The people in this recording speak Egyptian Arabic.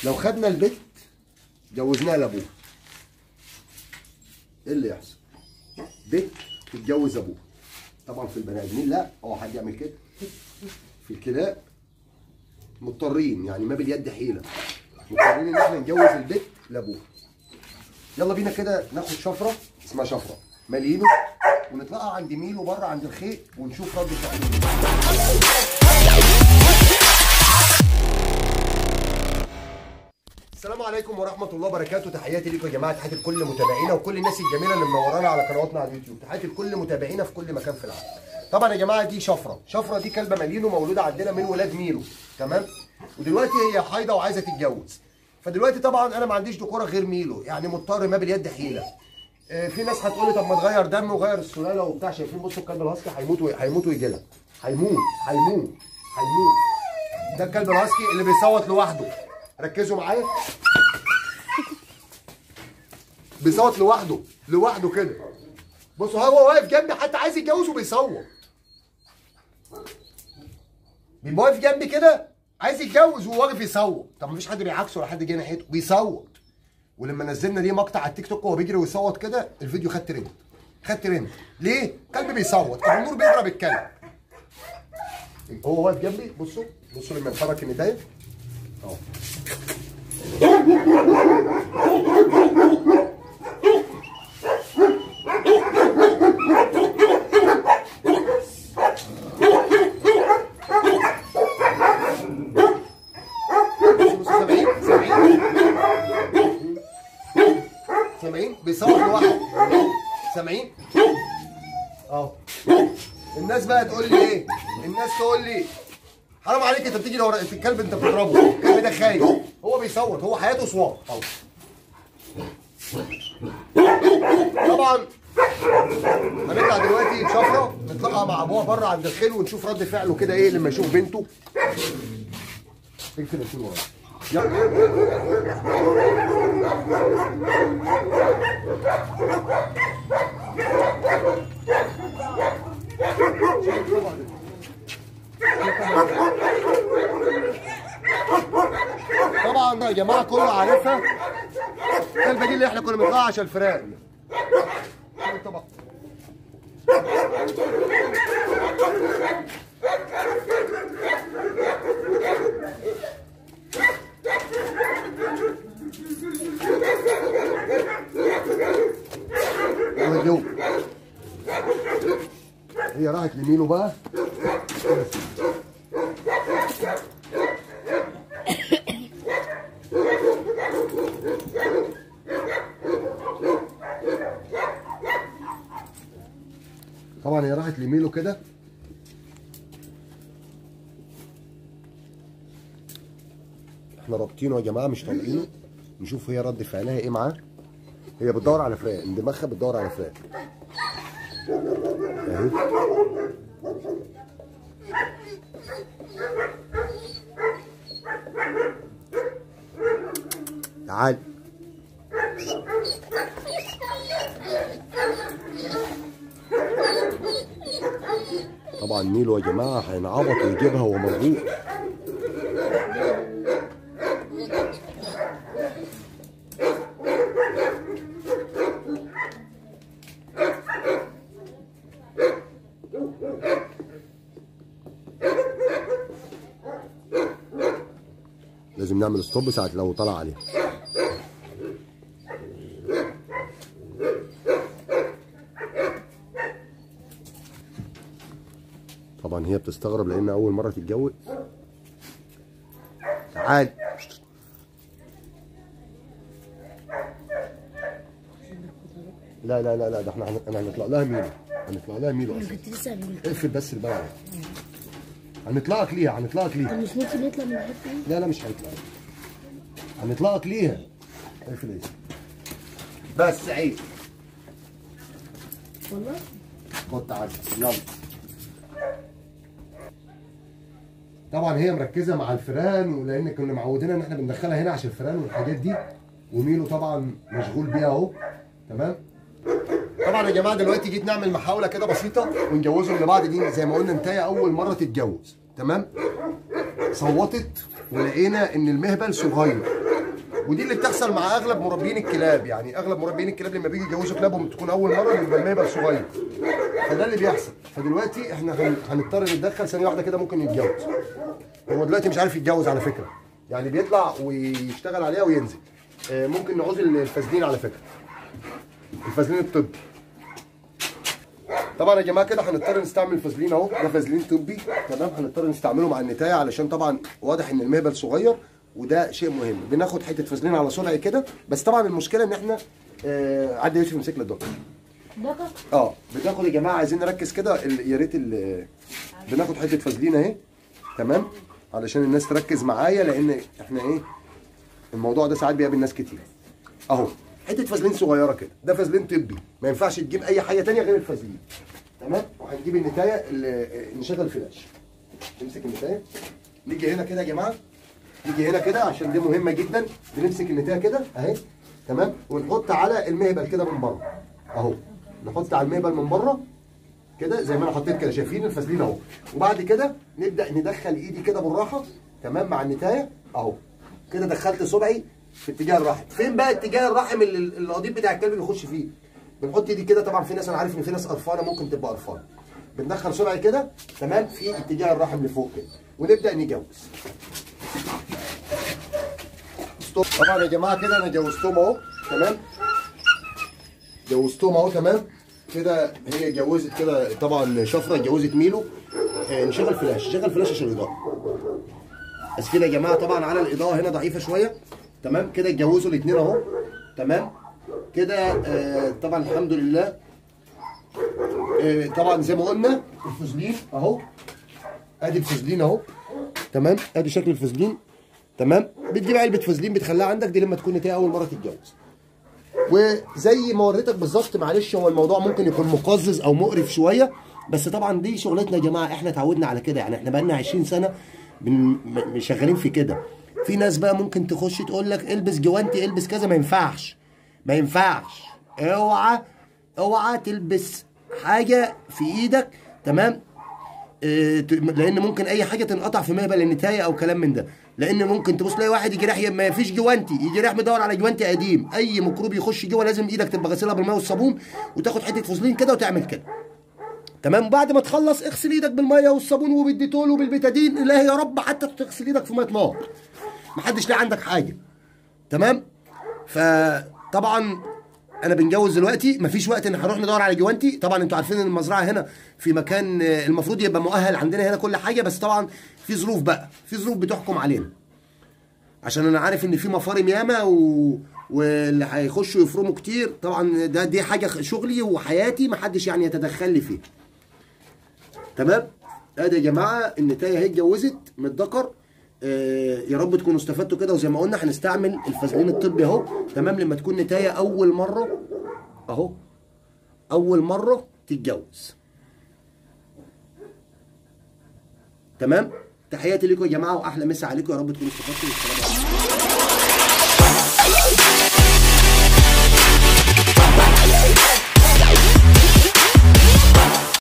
لو خدنا البت جوزناها لابوها ايه اللي يحصل؟ بت تتجوز ابوها طبعا في البني ادمين لا اه حد يعمل كده في الكلاب مضطرين يعني ما باليد حيله مضطرين ان احنا نجوز البت لابوها يلا بينا كده ناخد شفره اسمها شفره مالينو ونطلعها عند ميلو بره عند الخيط ونشوف رد فعله السلام عليكم ورحمة الله وبركاته تحياتي لكم يا جماعة تحياتي لكل متابعينا وكل الناس الجميلة اللي منورانا على قنواتنا على اليوتيوب تحياتي لكل متابعينا في كل مكان في العالم طبعا يا جماعة دي شفرة شفرة دي كلبة مالينو مولودة عندنا من ولاد ميلو تمام ودلوقتي هي حايضة وعايزة تتجوز فدلوقتي طبعا انا ما عنديش دكورة غير ميلو يعني مضطر ما باليد حيلة آه، في ناس هتقول لي طب ما تغير دم وغير السلاله وبتاع شايفين بصوا الكلب الهاسكي هيموت وي- هيموت ويجي لها هيموت هيموت هيموت ده الكلب الهاسكي اللي بيصوت لوحده ركزوا معايا بيصوت لوحده لوحده كده بصوا هو واقف جنبي حتى عايز يتجوز وبيصوت بيبقى واقف جنبي كده عايز يتجوز وهو واقف يصوت طب مفيش حد بيعاكسه ولا حد جه ناحيته بيصوت ولما نزلنا ليه مقطع على التيك توك وهو بيجري ويصوت كده الفيديو خد ترند خد ترند ليه؟ كلب بيصوت الجمهور بيضرب الكلب هو واقف جنبي بصوا بصوا لما يتحرك الندايه اهو بصوا بصوا سامعين سامعين سامعين بيصوت لوحده سامعين اه الناس بقى تقول لي ايه الناس تقول لي حرام عليك انت بتيجي لو الكلب انت بتضربه الكلب ده خايف هو بيصوت هو حياته صوت اهو طبعا هنطلع دلوقتي شفره نطلعها مع ابوها بره عند الخيل ونشوف رد فعله كده ايه لما يشوف بنته اقفل الفيل ورايا يلا طبعا ده يا جماعه كله عارفها الكلبه دي اللي احنا كنا بنطلعها عشان الفراق طبعا يلا جو هي راحت لميلو بقى طبعا هي راحت لميلو كده احنا رابطينه يا جماعه مش طالقينه نشوف هي رد فعلها ايه معاه هي بتدور على فراق دماغها بتدور على فراق اهي تعال طبعا ميلو يا جماعه هينعبط ويجيبها وهو موجود لازم نعمل ستوب ساعة لو طلع عليها طبعا هي بتستغرب لان اول مرة تتجوز تعال لا لا لا لا ده احنا هن- احنا هنطلع لها ميلو هنطلع لها ميلو اصلا كنت لسه هنقول اقفل بس الباب هنطلعك ليها هنطلعك ليها مش ممكن نطلع من الحته دي لا لا مش هيطلع هنطلعك ليها اقفل ايه بس عيب والله خد تعالى يلا طبعا هي مركزه مع الفيران ولان كنا معودين ان احنا بندخلها هنا عشان الفيران والحاجات دي وميلو طبعا مشغول بيها اهو تمام طبعا يا جماعه دلوقتي جيت نعمل محاوله كده بسيطه ونجوزهم لبعض دي زي ما قلنا انتهي اول مره تتجوز تمام صوتت ولقينا ان المهبل صغير ودي اللي بتحصل مع اغلب مربيين الكلاب يعني اغلب مربيين الكلاب لما بيجوا يجوزوا كلابهم تكون اول مره بيبقى المهبل صغير فده اللي بيحصل فدلوقتي احنا هن- هنضطر نتدخل ثانيه واحده كده ممكن يتجوز هو دلوقتي مش عارف يتجوز على فكره يعني بيطلع ويشتغل عليها وينزل آه، ممكن نعوز الفازلين على فكره الفازلين الطبي طبعا يا جماعه كده هنضطر نستعمل فازلين اهو ده فازلين طبي تمام هنضطر نستعمله مع النتايه علشان طبعا واضح ان المهبل صغير وده شيء مهم بناخد حته فازلين على سرعه كده بس طبعا المشكله ان احنا آه عدي يوسف امسك لي الدكتور دقة اه بتاخد يا جماعه عايزين نركز كده ال- يا ريت ال- بناخد حته فازلين اهي تمام علشان الناس تركز معايا لان احنا ايه الموضوع ده ساعات بيقابل ناس كتير اهو حته فازلين صغيره كده ده فازلين طبي ما ينفعش تجيب اي حاجه تانية غير الفازلين تمام وهنجيب النتايه اللي- نشغل فلاش نمسك النتايه نيجي هنا كده يا جماعه نيجي هنا كده عشان دي مهمه جدا بنمسك النتايه كده اهي تمام ونحط على المهبل كده من بره اهو نحط على المهبل من بره كده زي ما انا حطيت كده شايفين الفازلين اهو وبعد كده نبدا ندخل ايدي كده بالراحه تمام مع النتايه اهو كده دخلت صبعي في اتجاه الرحم فين بقى اتجاه الرحم اللي اللي القضيب بتاع الكلب بيخش فيه بنحط ايدي كده طبعا في ناس انا عارف ان في ناس قرفانه ممكن تبقى قرفانه بندخل صبعي كده تمام في اتجاه الرحم لفوق كده ونبدا نجوز ستوب طبعا يا جماعه كده انا جوزتهم اهو تمام جوزتهم اهو تمام كده هي جوزت كده طبعا شفره جوزت ميلو آه، نشغل فلاش نشغل فلاش عشان الاضاءه بس كده يا جماعه طبعا على الاضاءه هنا ضعيفه شويه تمام كده اتجوزوا الاثنين اهو تمام كده آه طبعا الحمد لله آه طبعا زي ما قلنا الفوزلين اهو ادي الفوزلين اهو تمام ادي شكل الفوزلين تمام بتجيب علبه فوزلين بتخليها عندك دي لما تكون نتايه اول مره تتجوز وزي ما وريتك بالظبط معلش هو الموضوع ممكن يكون مقزز او مقرف شويه بس طبعا دي شغلتنا يا جماعه احنا اتعودنا على كده يعني احنا بقالنا 20 سنه بن م- شغالين في كده في ناس بقى ممكن تخش تقول لك البس جوانتي البس كذا ما ينفعش ما ينفعش اوعى اوعى تلبس حاجه في ايدك تمام آه، ت- لان ممكن اي حاجه تنقطع في مهبل النتايه او كلام من ده لان ممكن تبص تلاقي واحد يجي رايح ما فيش جوانتي يجي رايح مدور على جوانتي قديم اي ميكروب يخش جوه لازم ايدك تبقى غسلها بالماء والصابون وتاخد حته فوزلين كده وتعمل كده تمام بعد ما تخلص اغسل ايدك بالميه والصابون وبالديتول وبالبيتادين لا يا رب حتى تغسل ايدك في ميه نار محدش لاقي عندك حاجه تمام فطبعا انا بنجوز دلوقتي مفيش وقت ان هنروح ندور على جوانتي طبعا انتوا عارفين ان المزرعه هنا في مكان آه، المفروض يبقى مؤهل عندنا هنا كل حاجه بس طبعا في ظروف بقى في ظروف بتحكم علينا عشان انا عارف ان في مفارم ياما و... واللي هيخشوا يفرموا كتير طبعا ده دي حاجه شغلي وحياتي محدش يعني يتدخل لي فيه تمام ادي يا جماعه النتايه اهي اتجوزت من الذكر آه يا رب تكونوا استفدتوا كده وزي ما قلنا هنستعمل الفازلين الطبي اهو تمام لما تكون نتايه اول مره اهو اول مره تتجوز تمام تحياتي لكم يا جماعه واحلى مسا عليكم يا رب تكونوا استفدتوا والسلام عليكم